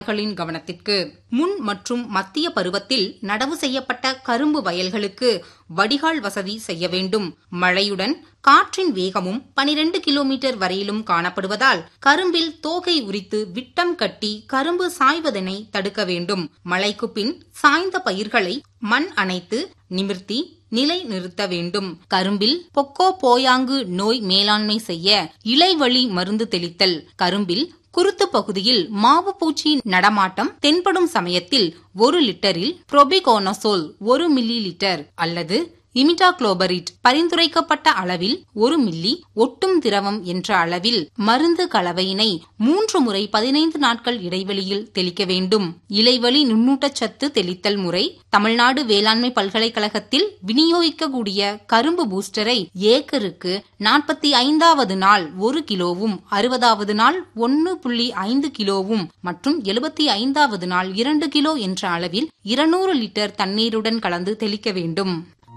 களின் கவனத்திற்கு முன் மற்றும் மத்திய பருவத்தில் நடவு செய்யப்பட்ட கரும்பு வயல்களுக்கு வடிகால் வசதி செய்ய வேண்டும் மழையுடன் காற்றின் வேகமும் 12 கிலோமீட்டர் வரையிலும் காணப்படுவதால் கரும்பில் தோகை உரித்து விட்டம் கட்டி கரும்பு சாய்வதனை தடுக்க வேண்டும் மழைக்கு பின் சாய்ந்த பயிர்களை மண் அணைத்து நிமிர்த்தி நிலை நிறுத்த வேண்டும் கரும்பில் பொக்கோ போயாங்கு நோய் மேலாண்மை செய்ய இலைவழி மருந்து தெளித்தல் கரும்பில் குருத்து பகுதியில் மாவு பூச்சி நடமாட்டம் தென்படும் சமயத்தில் ஒரு லிட்டரில் புரோபிகோனசோல் ஒரு மில்லி லிட்டர் அல்லது இமிடாக்ளோபரிட் பரிந்துரைக்கப்பட்ட அளவில் ஒரு மில்லி ஒட்டும் திரவம் என்ற அளவில் மருந்து கலவையினை மூன்று முறை பதினைந்து நாட்கள் இடைவெளியில் தெளிக்க வேண்டும் இலைவழி நுண்ணூட்டச்சத்து தெளித்தல் முறை தமிழ்நாடு வேளாண்மை பல்கலைக்கழகத்தில் விநியோகிக்கக்கூடிய கரும்பு பூஸ்டரை ஏக்கருக்கு நாற்பத்தி ஐந்தாவது நாள் ஒரு கிலோவும் அறுபதாவது நாள் ஒன்னு புள்ளி ஐந்து கிலோவும் மற்றும் எழுபத்தி ஐந்தாவது நாள் இரண்டு கிலோ என்ற அளவில் இருநூறு லிட்டர் தண்ணீருடன் கலந்து தெளிக்க வேண்டும்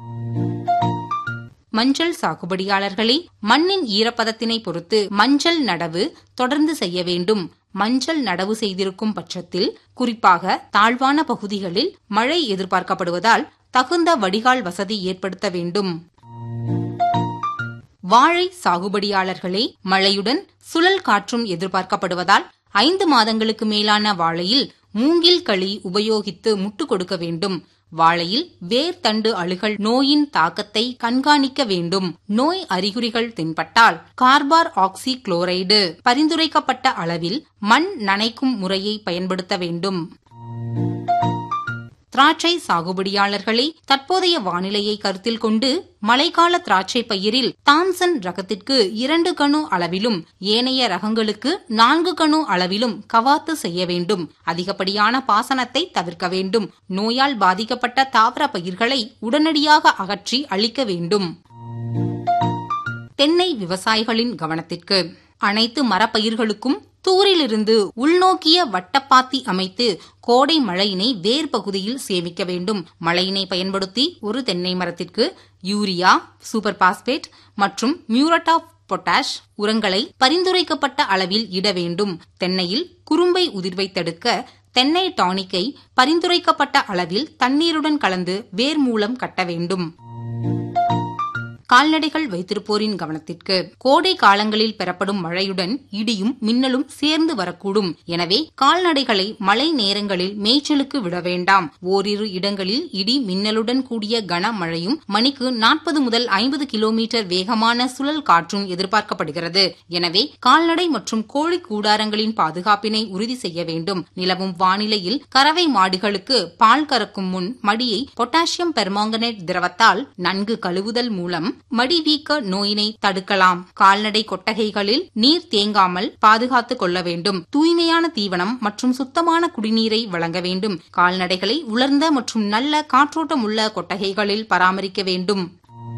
மஞ்சள் சாகுபடியாளர்களே மண்ணின் ஈரப்பதத்தினை பொறுத்து மஞ்சள் நடவு தொடர்ந்து செய்ய வேண்டும் மஞ்சள் நடவு செய்திருக்கும் பட்சத்தில் குறிப்பாக தாழ்வான பகுதிகளில் மழை எதிர்பார்க்கப்படுவதால் தகுந்த வடிகால் வசதி ஏற்படுத்த வேண்டும் வாழை சாகுபடியாளர்களே மழையுடன் சுழல் காற்றும் எதிர்பார்க்கப்படுவதால் ஐந்து மாதங்களுக்கு மேலான வாழையில் மூங்கில் களி உபயோகித்து முட்டு கொடுக்க வேண்டும் வாழையில் வேர் தண்டு அழுகல் நோயின் தாக்கத்தை கண்காணிக்க வேண்டும் நோய் அறிகுறிகள் தென்பட்டால் கார்பார் ஆக்சி குளோரைடு பரிந்துரைக்கப்பட்ட அளவில் மண் நனைக்கும் முறையை பயன்படுத்த வேண்டும் திராட்சை சாகுபடியாளர்களே தற்போதைய வானிலையை கருத்தில் கொண்டு மழைக்கால திராட்சை பயிரில் தாம்சன் ரகத்திற்கு இரண்டு கணு அளவிலும் ஏனைய ரகங்களுக்கு நான்கு கணு அளவிலும் கவாத்து செய்ய வேண்டும் அதிகப்படியான பாசனத்தை தவிர்க்க வேண்டும் நோயால் பாதிக்கப்பட்ட தாவர பயிர்களை உடனடியாக அகற்றி அழிக்க வேண்டும் தென்னை விவசாயிகளின் கவனத்திற்கு அனைத்து மரப்பயிர்களுக்கும் தூரிலிருந்து உள்நோக்கிய வட்டப்பாத்தி அமைத்து கோடை மழையினை வேர் பகுதியில் சேமிக்க வேண்டும் மழையினை பயன்படுத்தி ஒரு தென்னை மரத்திற்கு யூரியா சூப்பர் பாஸ்பேட் மற்றும் மியூரட் ஆஃப் பொட்டாஷ் உரங்களை பரிந்துரைக்கப்பட்ட அளவில் இட வேண்டும் தென்னையில் குறும்பை உதிர்வை தடுக்க தென்னை டானிக்கை பரிந்துரைக்கப்பட்ட அளவில் தண்ணீருடன் கலந்து வேர் மூலம் கட்ட வேண்டும் கால்நடைகள் வைத்திருப்போரின் கவனத்திற்கு கோடை காலங்களில் பெறப்படும் மழையுடன் இடியும் மின்னலும் சேர்ந்து வரக்கூடும் எனவே கால்நடைகளை மழை நேரங்களில் மேய்ச்சலுக்கு விட வேண்டாம் ஓரிரு இடங்களில் இடி மின்னலுடன் கூடிய கனமழையும் மணிக்கு நாற்பது முதல் ஐம்பது கிலோமீட்டர் வேகமான சுழல் காற்றும் எதிர்பார்க்கப்படுகிறது எனவே கால்நடை மற்றும் கோழி கூடாரங்களின் பாதுகாப்பினை உறுதி செய்ய வேண்டும் நிலவும் வானிலையில் கறவை மாடுகளுக்கு பால் கறக்கும் முன் மடியை பொட்டாசியம் பெர்மாங்கனேட் திரவத்தால் நன்கு கழுவுதல் மூலம் மடிவீக்க நோயினை தடுக்கலாம் கால்நடை கொட்டகைகளில் நீர் தேங்காமல் பாதுகாத்துக் கொள்ள வேண்டும் தூய்மையான தீவனம் மற்றும் சுத்தமான குடிநீரை வழங்க வேண்டும் கால்நடைகளை உலர்ந்த மற்றும் நல்ல காற்றோட்டம் உள்ள கொட்டகைகளில் பராமரிக்க வேண்டும்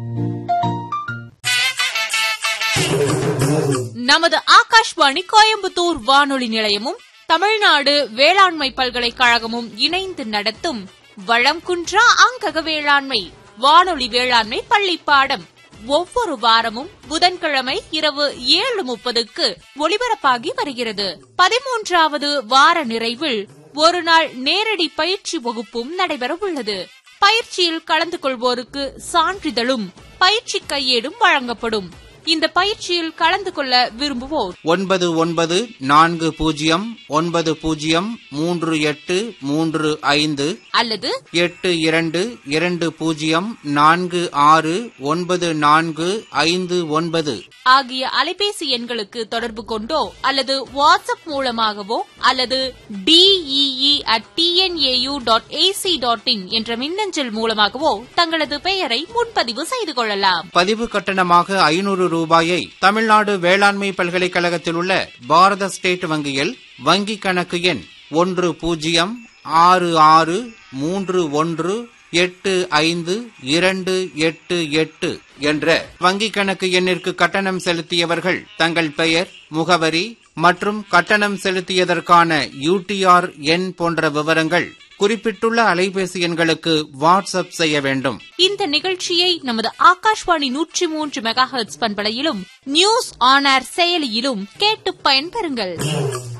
நமது ஆகாஷ்வாணி கோயம்புத்தூர் வானொலி நிலையமும் தமிழ்நாடு வேளாண்மை பல்கலைக்கழகமும் இணைந்து நடத்தும் வளம் குன்றா அங்கக வேளாண்மை வானொலி வேளாண்மை பள்ளி பாடம் ஒவ்வொரு வாரமும் புதன்கிழமை இரவு ஏழு முப்பதுக்கு ஒளிபரப்பாகி வருகிறது பதிமூன்றாவது வார நிறைவில் ஒரு நாள் நேரடி பயிற்சி வகுப்பும் நடைபெற உள்ளது பயிற்சியில் கலந்து கொள்வோருக்கு சான்றிதழும் பயிற்சி கையேடும் வழங்கப்படும் இந்த பயிற்சியில் கலந்து கொள்ள விரும்புவோர் ஒன்பது ஒன்பது நான்கு பூஜ்ஜியம் ஒன்பது பூஜ்ஜியம் மூன்று எட்டு மூன்று ஐந்து அல்லது எட்டு இரண்டு இரண்டு பூஜ்ஜியம் நான்கு ஆறு ஒன்பது நான்கு ஐந்து ஒன்பது ஆகிய அலைபேசி எண்களுக்கு தொடர்பு கொண்டோ அல்லது வாட்ஸ்அப் மூலமாகவோ அல்லது DEE at TNAU dot AC dot in என்ற மின்னஞ்சல் மூலமாகவோ தங்களது பெயரை முன்பதிவு செய்து கொள்ளலாம் பதிவு கட்டணமாக ஐநூறு ரூபாயை தமிழ்நாடு வேளாண்மை பல்கலைக்கழகத்தில் உள்ள பாரத ஸ்டேட் வங்கியில் வங்கிக் கணக்கு எண் ஒன்று பூஜ்ஜியம் ஆறு ஆறு மூன்று ஒன்று எட்டு ஐந்து இரண்டு எட்டு எட்டு என்ற வங்கிக் கணக்கு எண்ணிற்கு கட்டணம் செலுத்தியவர்கள் தங்கள் பெயர் முகவரி மற்றும் கட்டணம் செலுத்தியதற்கான யூடிஆர் எண் போன்ற விவரங்கள் குறிப்பிட்டுள்ள அலைபேசி எண்களுக்கு வாட்ஸ்அப் செய்ய வேண்டும் இந்த நிகழ்ச்சியை நமது ஆகாஷ்வாணி நூற்றி மூன்று மெகா ஹெர்ட்ஸ் பண்பலையிலும் நியூஸ் ஆன் ஏர் செயலியிலும் கேட்டு பயன்பெறுங்கள்